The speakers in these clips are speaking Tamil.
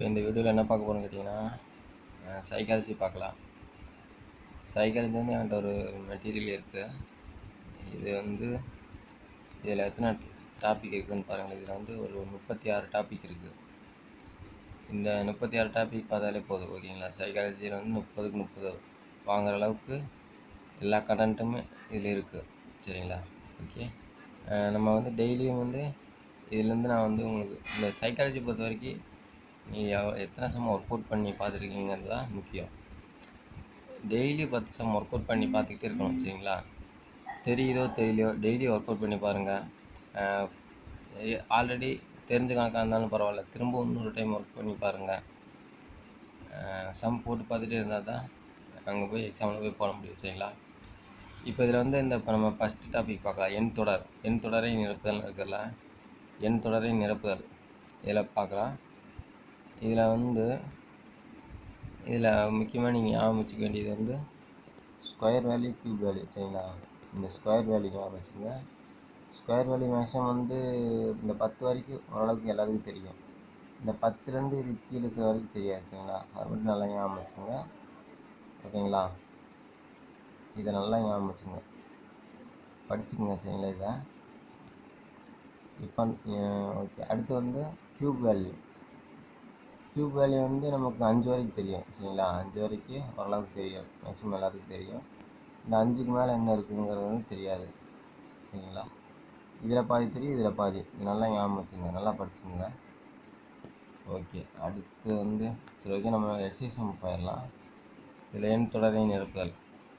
இப்போ இந்த வீடியோவில் என்ன பார்க்க போகிறோம்னு கேட்டிங்கன்னா சைக்காலஜி பார்க்கலாம் சைக்காலஜி வந்து என்கிட்ட ஒரு மெட்டீரியல் இருக்குது இது வந்து இதில் எத்தனை டாபிக் இருக்குதுன்னு பாருங்கள் இதில் வந்து ஒரு முப்பத்தி ஆறு டாபிக் இருக்குது இந்த முப்பத்தி ஆறு டாபிக் பார்த்தாலே போதும் ஓகேங்களா சைக்காலஜியில் வந்து முப்பதுக்கு முப்பது வாங்குற அளவுக்கு எல்லா கண்டென்ட்டுமே இதில் இருக்குது சரிங்களா ஓகே நம்ம வந்து டெய்லியும் வந்து இதுலேருந்து நான் வந்து உங்களுக்கு இந்த சைக்காலஜி பொறுத்த வரைக்கும் நீ எவ் எத்தனை சம் ஒர்க் அவுட் பண்ணி பார்த்துருக்கீங்கிறது தான் முக்கியம் டெய்லி பத்து சம் ஒர்க் அவுட் பண்ணி பார்த்துக்கிட்டே இருக்கணும் சரிங்களா தெரியுதோ தெரியலையோ டெய்லி ஒர்க் அவுட் பண்ணி பாருங்கள் ஆல்ரெடி தெரிஞ்ச கணக்காக இருந்தாலும் பரவாயில்ல திரும்ப இன்னொரு டைம் ஒர்க் பண்ணி பாருங்கள் சம் போட்டு பார்த்துட்டே இருந்தால் தான் அங்கே போய் எக்ஸாமில் போய் போட முடியும் சரிங்களா இப்போ இதில் வந்து இந்த இப்போ நம்ம ஃபஸ்ட்டு டாபிக் பார்க்கலாம் எண் தொடர் எண் தொடரை நிரப்புதல் இருக்குல்ல எண் தொடரை நிரப்புதல் இதில் பார்க்கலாம் இதில் வந்து இதில் முக்கியமாக நீங்கள் ஞாபகம் வச்சுக்க வேண்டியது வந்து ஸ்கொயர் வேல்யூ க்யூப் வேல்யூ சரிங்களா இந்த ஸ்கொயர் வேல்யூ ஞாபகம் வச்சுங்க ஸ்கொயர் வேல்யூ மேக்ஸிமம் வந்து இந்த பத்து வரைக்கும் ஓரளவுக்கு எல்லாத்துக்கும் தெரியும் இந்த பத்துலேருந்து இது கீழே இருக்கிற வரைக்கும் தெரியாது சரிங்களா அது மட்டும் நல்லா ஞாபகம் வச்சுங்க ஓகேங்களா இதை நல்லா ஞாபகம் வச்சுங்க படிச்சுக்கோங்க சரிங்களா இதை இப்போ ஓகே அடுத்து வந்து க்யூப் வேல்யூ க்யூப் வேல்யூ வந்து நமக்கு அஞ்சு வரைக்கும் தெரியும் சரிங்களா அஞ்சு வரைக்கும் ஓரளவுக்கு தெரியும் மேக்ஸிமம் எல்லாத்துக்கும் தெரியும் இந்த அஞ்சுக்கு மேலே என்ன இருக்குங்கிறது வந்து தெரியாது சரிங்களா இதில் பாதி தெரியும் இதில் பாதி இது நல்லா ஞாபகம் வச்சுங்க நல்லா படிச்சுக்கோங்க ஓகே அடுத்து வந்து சரி ஓகே நம்ம எக்ஸசைஸ் போயிடலாம் இதில் எண் தொடரை நிரப்புதல்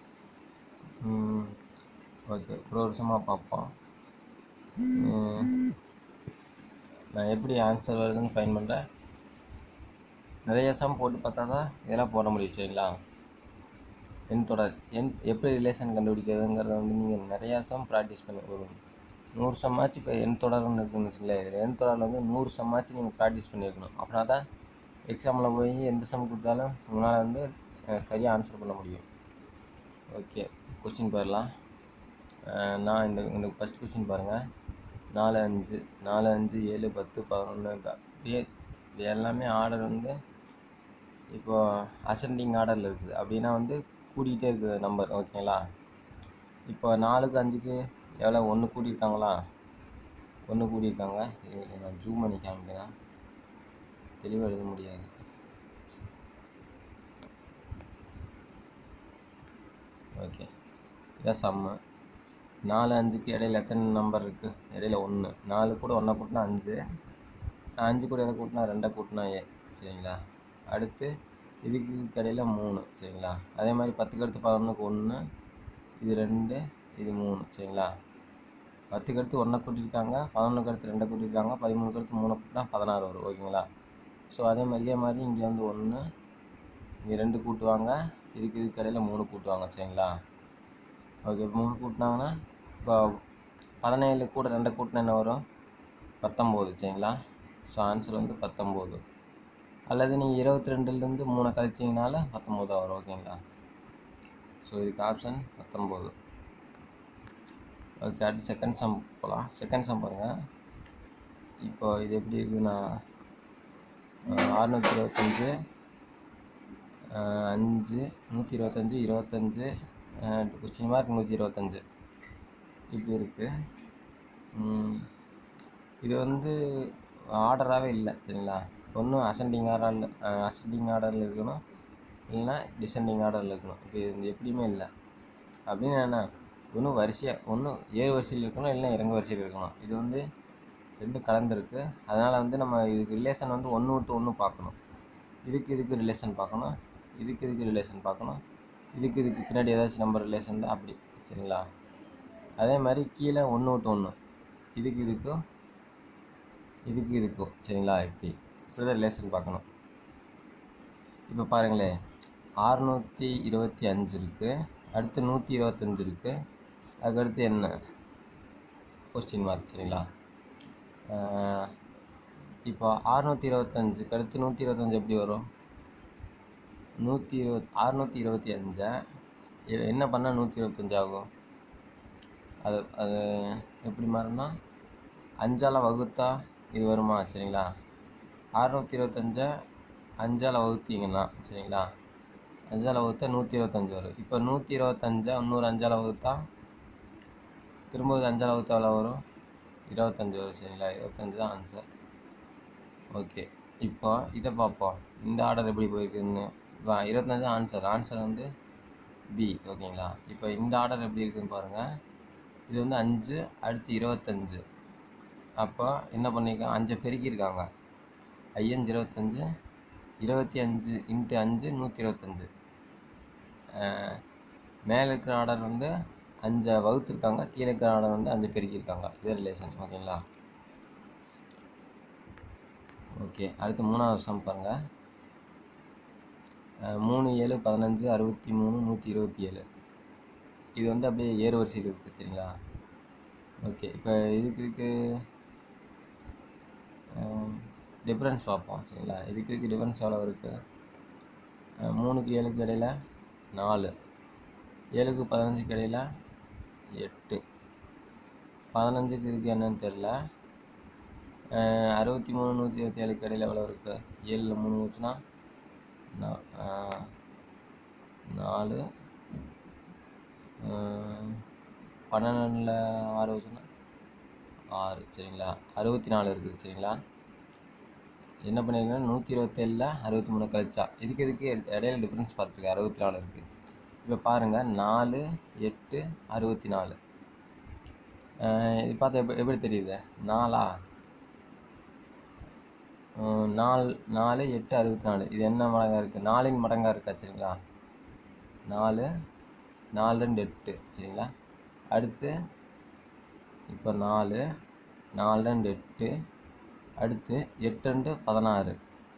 ஓகே ஒரு வருஷமாக பார்ப்போம் நான் எப்படி ஆன்சர் வருதுன்னு ஃபைன் பண்ணுறேன் நிறைய சம் போட்டு பார்த்தா தான் இதெல்லாம் போட முடியும் சரிங்களா எண் தொடர் எண் எப்படி ரிலேஷன் கண்டுபிடிக்கிறதுங்கிறத வந்து நீங்கள் நிறையா சம் ப்ராக்டிஸ் பண்ணி ஒரு நூறு சம்மாச்சு இப்போ எண் தொடர்னு இருக்குன்னு வச்சுங்களேன் இதில் எண் தொடரில் வந்து நூறு சம்மாச்சு நீங்கள் ப்ராக்டிஸ் பண்ணியிருக்கணும் அப்படின்னா தான் எக்ஸாமில் போய் எந்த சம் கொடுத்தாலும் உங்களால் வந்து சரியாக ஆன்சர் பண்ண முடியும் ஓகே கொஸ்டின் போயிடலாம் நான் இந்த இந்த ஃபஸ்ட் கொஸ்டின் பாருங்கள் நாலு அஞ்சு நாலு அஞ்சு ஏழு பத்து பதினொன்று அப்படியே இது எல்லாமே ஆர்டர் வந்து இப்போது அசெண்டிங் ஆர்டரில் இருக்குது அப்படின்னா வந்து கூட்டிகிட்டே இருக்குது நம்பர் ஓகேங்களா இப்போ நாலுக்கு அஞ்சுக்கு எவ்வளோ ஒன்று கூட்டியிருக்காங்களா ஒன்று கூட்டியிருக்காங்க இது நான் ஜூம் பண்ணி காமிக்கிறேன் தெளிவாக எழுத முடியாது ஓகே இதான் சம்மு நாலு அஞ்சுக்கு இடையில எத்தனை நம்பர் இருக்குது இடையில ஒன்று நாலு கூட ஒன்றை கூட்டினா அஞ்சு அஞ்சு கூட எதை கூட்டினா ரெண்டை கூட்டினா ஏ சரிங்களா அடுத்து இதுக்கு இடையில மூணு சரிங்களா அதே மாதிரி பத்துக்கு அடுத்து பதினொன்றுக்கு ஒன்று இது ரெண்டு இது மூணு சரிங்களா பத்துக்கு அடுத்து ஒன்றை கூட்டியிருக்காங்க பதினொன்றுக்கு அடுத்து ரெண்டை கூட்டியிருக்காங்க பதிமூணுக்கு அடுத்து மூணு கூட்டினா பதினாறு வரும் ஓகேங்களா ஸோ அதே மாதிரி இதே மாதிரி இங்கே வந்து ஒன்று இங்கே ரெண்டு கூட்டுவாங்க இதுக்கு இதுக்கு இடையில மூணு கூட்டுவாங்க சரிங்களா ஓகே இப்போ மூணு கூட்டினாங்கன்னா இப்போ பதினேழு கூட ரெண்டை கூட்டினா என்ன வரும் பத்தொம்போது சரிங்களா ஸோ ஆன்சர் வந்து பத்தொம்போது அல்லது நீங்கள் இருபத்தி ரெண்டுலேருந்து மூணை கழிச்சிங்கனால பத்தொம்போது வரும் ஓகேங்களா ஸோ இதுக்கு ஆப்ஷன் பத்தொம்போது ஓகே அடுத்து செகண்ட் சம் போகலாம் செகண்ட் சம் பாருங்கள் இப்போ இது எப்படி இருக்குன்னா அறுநூற்றி இருபத்தஞ்சி அஞ்சு நூற்றி இருபத்தஞ்சி இருபத்தஞ்சு கொஸ்டின் மார்க் நூற்றி இருபத்தஞ்சு இப்படி இருக்குது இது வந்து ஆர்டராகவே இல்லை சரிங்களா ஒன்றும் அசெண்டிங் ஆர்டரில் அசெண்டிங் ஆர்டரில் இருக்கணும் இல்லைன்னா டிசெண்டிங் ஆர்டரில் இருக்கணும் இப்போ இது எப்படியுமே இல்லை அப்படின்னு என்ன ஒன்றும் வரிசையாக ஒன்றும் ஏறு வரிசையில் இருக்கணும் இல்லைன்னா இறங்கு வரிசையில் இருக்கணும் இது வந்து ரெண்டும் கலந்துருக்கு அதனால் வந்து நம்ம இதுக்கு ரிலேஷன் வந்து ஒன்று விட்டு ஒன்று பார்க்கணும் இதுக்கு இதுக்கு ரிலேஷன் பார்க்கணும் இதுக்கு இதுக்கு ரிலேஷன் பார்க்கணும் இதுக்கு இதுக்கு பின்னாடி ஏதாச்சும் நம்பர் ரிலேஷன் தான் அப்படி சரிங்களா அதே மாதிரி கீழே ஒன்று விட்டு ஒன்று இதுக்கு இதுக்கும் இதுக்கு இதுக்கும் சரிங்களா இப்படி இப்படி தான் ரிலேஷன் பார்க்கணும் இப்போ பாருங்களேன் ஆறுநூற்றி இருபத்தி அஞ்சு இருக்குது அடுத்து நூற்றி இருபத்தஞ்சு இருக்குது அதுக்கடுத்து என்ன கொஸ்டின் மார்க் சரிங்களா இப்போ ஆறுநூற்றி இருபத்தஞ்சுக்கு அடுத்து நூற்றி இருபத்தஞ்சு எப்படி வரும் நூற்றி இருபத் அறுநூற்றி இருபத்தி அஞ்சை என்ன பண்ணால் நூற்றி இருபத்தஞ்சி ஆகும் அது அது எப்படி மாறும்னா அஞ்சால் வகுத்தா இது வருமா சரிங்களா அறுநூற்றி இருபத்தஞ்சை அஞ்சால் வகுத்தீங்கன்னா சரிங்களா அஞ்சால் வகுத்தா நூற்றி இருபத்தஞ்சி வரும் இப்போ நூற்றி இருபத்தஞ்சா இன்னொரு அஞ்சால் வகுத்தா திரும்ப இது அஞ்சால் வகுத்தா எவ்வளோ வரும் இருபத்தஞ்சி வரும் சரிங்களா இருபத்தஞ்சி தான் ஆன்சர் ஓகே இப்போ இதை பார்ப்போம் இந்த ஆர்டர் எப்படி போயிருக்குன்னு இப்போ இருபத்தஞ்சு ஆன்சர் ஆன்சர் வந்து பி ஓகேங்களா இப்போ இந்த ஆர்டர் எப்படி இருக்குன்னு பாருங்கள் இது வந்து அஞ்சு அடுத்து இருபத்தஞ்சு அப்போ என்ன பண்ணியிருக்காங்க அஞ்சை பெருக்கியிருக்காங்க ஐயஞ்சு இருபத்தஞ்சு இருபத்தி அஞ்சு இன்ட்டு அஞ்சு நூற்றி இருபத்தஞ்சு மேலே இருக்கிற ஆர்டர் வந்து அஞ்சை வகுத்துருக்காங்க கீழே இருக்கிற ஆர்டர் வந்து அஞ்சு பெருக்கியிருக்காங்க இது ரிலேஷன் ஓகேங்களா ஓகே அடுத்து மூணாவது சம் பாருங்கள் மூணு ஏழு பதினஞ்சு அறுபத்தி மூணு நூற்றி இருபத்தி ஏழு இது வந்து அப்படியே ஏறு வரிசையில் இருக்குது சரிங்களா ஓகே இப்போ இதுக்கு இதுக்கு டிஃப்ரென்ஸ் பார்ப்போம் சரிங்களா இதுக்கு இதுக்கு டிஃப்ரென்ஸ் எவ்வளோ இருக்குது மூணுக்கு ஏழுக்கு இடையில நாலு ஏழுக்கு பதினஞ்சுக்கு இடையில எட்டு பதினஞ்சுக்கு இதுக்கு என்னன்னு தெரில அறுபத்தி மூணு நூற்றி இருபத்தி ஏழுக்கு இடையில எவ்வளோ இருக்குது ஏழில் மூணு ஊற்றுனா நாலு பன்னெண்டில் ஆறு ஊற்றுனா ஆறு சரிங்களா அறுபத்தி நாலு இருக்குது சரிங்களா என்ன பண்ணியிருக்கேன்னா நூற்றி இருபத்தேழில் அறுபத்தி மூணு கழிச்சா இதுக்கு இதுக்கு இடையில டிஃப்ரென்ஸ் பார்த்துருக்கேன் அறுபத்தி நாலு இருக்குது இப்போ பாருங்கள் நாலு எட்டு அறுபத்தி நாலு இது பார்த்தா எப்படி எப்படி தெரியுது நாலா நாலு நாலு எட்டு அறுபத்தி நாலு இது என்ன மடங்காக இருக்குது நாலின் மடங்காக இருக்கா சரிங்களா நாலு நாலு ரெண்டு எட்டு சரிங்களா அடுத்து இப்போ நாலு நாலு ரெண்டு எட்டு அடுத்து எட்டு ரெண்டு பதினாறு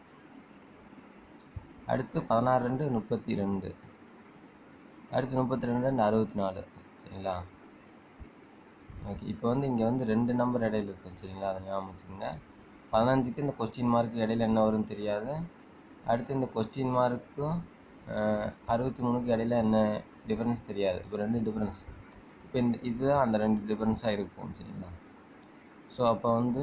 அடுத்து பதினாறு ரெண்டு முப்பத்தி ரெண்டு அடுத்து முப்பத்தி ரெண்டு ரெண்டு அறுபத்தி நாலு சரிங்களா ஓகே இப்போ வந்து இங்கே வந்து ரெண்டு நம்பர் இடையில இருக்குது சரிங்களா அதை ஞாபகம் வச்சுக்கோங்க பதினஞ்சுக்கு இந்த கொஸ்டின் மார்க்கு இடையில என்ன வரும்னு தெரியாது அடுத்து இந்த கொஸ்டின் மார்க்கும் அறுபத்தி மூணுக்கு இடையில என்ன டிஃப்ரென்ஸ் தெரியாது இப்போ ரெண்டு டிஃப்ரென்ஸ் இப்போ இந்த இதுதான் அந்த ரெண்டு டிஃப்ரென்ஸாக இருக்கும் சரிங்களா ஸோ அப்போ வந்து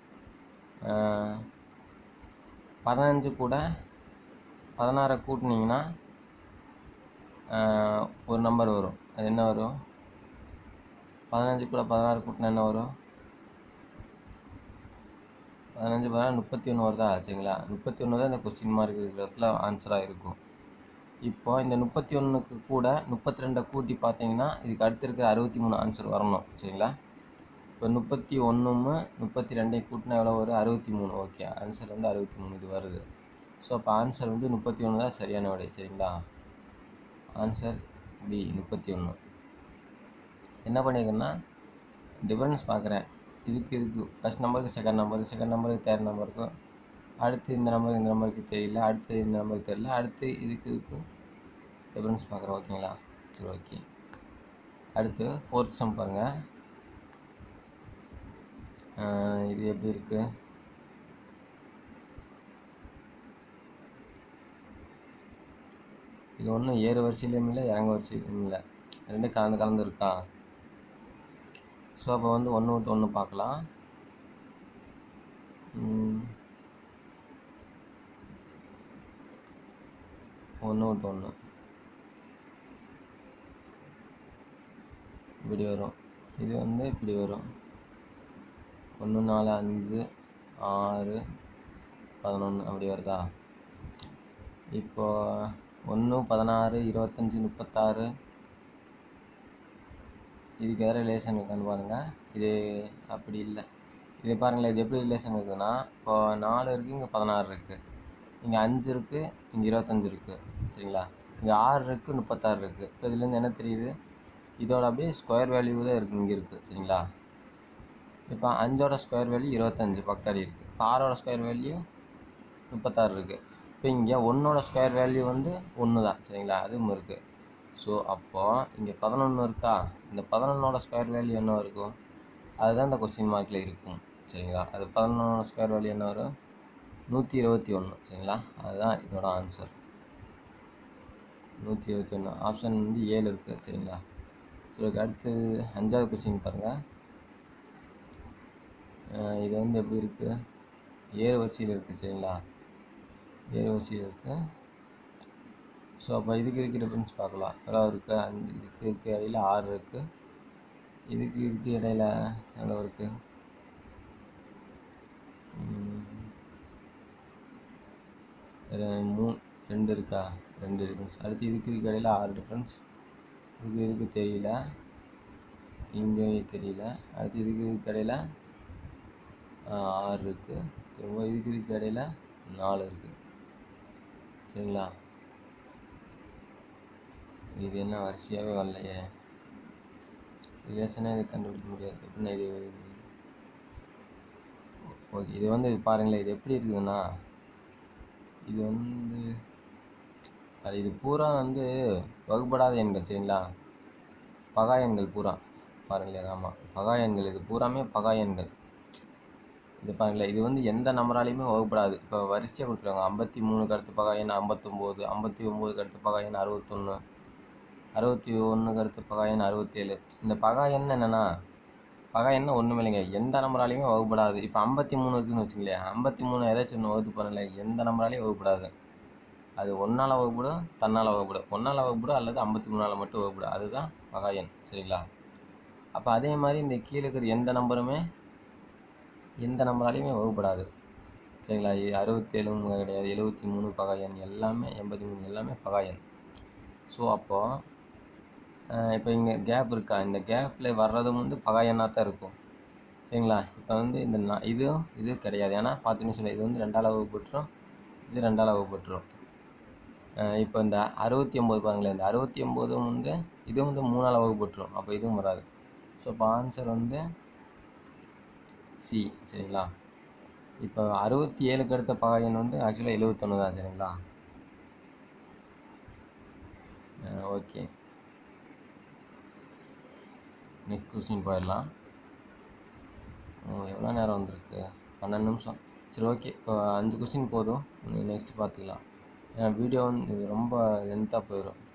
பதினஞ்சு கூட பதினாறை கூட்டினீங்கன்னா ஒரு நம்பர் வரும் அது என்ன வரும் பதினஞ்சு கூட பதினாறு கூட்டினா என்ன வரும் பதினஞ்சு பதினாறு முப்பத்தி ஒன்று வருதா சரிங்களா முப்பத்தி ஒன்று தான் இந்த கொஸ்டின் மார்க் இருக்கிற இடத்துல ஆன்சராக இருக்கும் இப்போ இந்த முப்பத்தி ஒன்றுக்கு கூட முப்பத்தி ரெண்டை கூட்டி பார்த்தீங்கன்னா இதுக்கு அடுத்து இருக்கிற அறுபத்தி மூணு ஆன்சர் வரணும் சரிங்களா இப்போ முப்பத்தி ஒன்றும் முப்பத்தி ரெண்டையும் கூட்டினா எவ்வளோ வரும் அறுபத்தி மூணு ஓகே ஆன்சர் வந்து அறுபத்தி மூணு இது வருது ஸோ அப்போ ஆன்சர் வந்து முப்பத்தி ஒன்று தான் சரியான விடை சரிங்களா ஆன்சர் பி முப்பத்தி ஒன்று என்ன பண்ணியிருக்கேன்னா டிஃபரன்ஸ் பார்க்குறேன் இதுக்கு இதுக்கு ஃபஸ்ட் நம்பருக்கு செகண்ட் நம்பருக்கு செகண்ட் நம்பருக்கு தேர்ட் நம்பருக்கும் அடுத்து இந்த நம்பருக்கு இந்த நம்பருக்கு தெரியல அடுத்து இந்த நம்பருக்கு தெரியல அடுத்து இதுக்கு இதுக்கு டிஃபரன்ஸ் பார்க்குறேன் ஓகேங்களா சரி ஓகே அடுத்து ஃபோர்த் சம் பாருங்கள் இது எப்படி இருக்குது இது ஒன்றும் ஏறு வரிசையிலையும் இல்லை இறங்க வரிசையிலையும் இல்லை ரெண்டும் கலந்து கலந்து இருக்கா ஸோ அப்போ வந்து ஒன்று விட்டு ஒன்று பார்க்கலாம் ஒன்று விட்டு ஒன்று இப்படி வரும் இது வந்து இப்படி வரும் ஒன்று நாலு அஞ்சு ஆறு பதினொன்று அப்படி வருதா இப்போ ஒன்று பதினாறு இருபத்தஞ்சி முப்பத்தாறு இதுக்கு எதாவது ரிலேஷன் இருக்கான்னு பாருங்கள் இது அப்படி இல்லை இது பாருங்களேன் இது எப்படி ரிலேஷன் இருக்குதுன்னா இப்போ நாலு இருக்குது இங்கே பதினாறு இருக்குது இங்கே அஞ்சு இருக்குது இங்கே இருபத்தஞ்சு இருக்குது சரிங்களா இங்கே ஆறு இருக்குது முப்பத்தாறு இருக்குது இப்போ இதுலேருந்து என்ன தெரியுது இதோட அப்படியே ஸ்கொயர் வேல்யூ தான் இருக்குது இங்கே இருக்குது சரிங்களா இப்போ அஞ்சோட ஸ்கொயர் வேல்யூ இருபத்தஞ்சு பக்கடி இருக்குது இப்போ ஆறோட ஸ்கொயர் வேல்யூ முப்பத்தாறு இருக்குது இப்போ இங்கே ஒன்றோட ஸ்கொயர் வேல்யூ வந்து ஒன்று தான் சரிங்களா அதுவும் இருக்குது ஸோ அப்போது இங்கே பதினொன்று இருக்கா இந்த பதினொன்னோட ஸ்கொயர் வேல்யூ என்ன இருக்கும் அதுதான் இந்த கொஸ்டின் மார்க்கில் இருக்கும் சரிங்களா அது பதினொன்னோட ஸ்கொயர் வேல்யூ என்ன வரும் நூற்றி இருபத்தி ஒன்று சரிங்களா அதுதான் இதோட ஆன்சர் நூற்றி இருபத்தி ஒன்று ஆப்ஷன் வந்து ஏழு இருக்குது சரிங்களா சரி அடுத்து அஞ்சாவது கொஸ்டின் பாருங்கள் இது வந்து எப்படி இருக்குது ஏழு வரிசையில் இருக்குது சரிங்களா ஏஓசி இருக்குது ஸோ அப்போ இதுக்கு இதுக்கு டிஃப்ரென்ஸ் பார்க்கலாம் எவ்வளோ இருக்குது அஞ்சு இதுக்கு இதுக்கு இடையில ஆறு இருக்குது இதுக்கு இதுக்கு இடையில எவ்வளோ இருக்குது மூணு ரெண்டு இருக்கா ரெண்டு டிஃப்ரென்ஸ் அடுத்து இதுக்கு இதுக்கு இடையில ஆறு டிஃப்ரென்ஸ் இதுக்கு இதுக்கு தெரியல இங்கேயும் தெரியல அடுத்து இதுக்கு இதுக்கு இடையில ஆறு இருக்குது திரும்ப இதுக்கு இதுக்கு இடையில நாலு இருக்குது சரிங்களா இது என்ன வரிசையாகவே வரலையே ரிலேஷனே இது கண்டுபிடிக்க முடியாது எப்படின்னா இது ஓகே இது வந்து இது பாருங்களேன் இது எப்படி இருக்குதுன்னா இது வந்து அது இது பூரா வந்து வகுப்படாத எண்கள் சரிங்களா பகா எண்கள் பூரா பாருங்களேன் ஆமாம் பகா எண்கள் இது பூராமே பகா எண்கள் இது பாருங்களேன் இது வந்து எந்த நம்பராலையுமே வகுப்படாது இப்போ வரிசையாக கொடுத்துருவாங்க ஐம்பத்தி மூணுக்கு அடுத்து பகா எண் ஐம்பத்தொம்போது ஐம்பத்தி ஒம்போதுக்கு அடுத்து பகா எண் அறுபத்தொன்று அறுபத்தி ஒன்றுக்கு அடுத்து பகா எண் அறுபத்தேழு இந்த பகா எண் என்னென்னா பகா எண்ண ஒன்றுமே இல்லைங்க எந்த நம்பராலையுமே வகுப்படாது இப்போ ஐம்பத்தி மூணு இருக்குதுன்னு வச்சுங்களேன் ஐம்பத்தி மூணு ஏதாச்சும் ஒன்று வகுத்து பண்ணல எந்த நம்பராலையும் வகுப்படாது அது ஒன்றால் வகுப்படும் தன்னால் வகுப்படும் ஒன்றால் வகுப்படும் அல்லது ஐம்பத்தி மூணால் மட்டும் வகுப்படும் அதுதான் பகா எண் சரிங்களா அப்போ அதே மாதிரி இந்த கீழே இருக்கிற எந்த நம்பருமே எந்த நம்பராலையுமே வகுப்படாது சரிங்களா அறுபத்தேழும் கிடையாது எழுபத்தி மூணு பகா எண் எல்லாமே எண்பத்தி மூணு எல்லாமே பகா எண் ஸோ அப்போது இப்போ இங்கே கேப் இருக்கா இந்த கேப்பில் வர்றதும் வந்து பகா எண்ணாக தான் இருக்கும் சரிங்களா இப்போ வந்து இந்த நா இதுவும் இது கிடையாது ஏன்னா பார்த்தீங்கன்னு சொன்னால் இது வந்து ரெண்டால் வகுப்பட்டுரும் இது ரெண்டால் வகுப்பட்டுரும் இப்போ இந்த அறுபத்தி ஒம்பது பாருங்களேன் இந்த அறுபத்தி ஒம்போதும் வந்து இது வந்து மூணால் வகுப்பட்டுரும் அப்போ இதுவும் வராது ஸோ இப்போ ஆன்சர் வந்து சி சரிங்களா இப்போ அறுபத்தி ஏழுக்கு அடுத்த பகா எண் வந்து ஆக்சுவலாக எழுபத்தொன்று தான் சரிங்களா ஓகே நெக்ஸ்ட் கொஸ்டின் போயிடலாம் எவ்வளோ நேரம் வந்திருக்கு பன்னெண்டு நிமிஷம் சரி ஓகே இப்போ அஞ்சு கொஸ்டின் போதும் நெக்ஸ்ட் பார்த்துக்கலாம் ஏன்னா வீடியோ வந்து இது ரொம்ப லென்த்தாக போயிடும்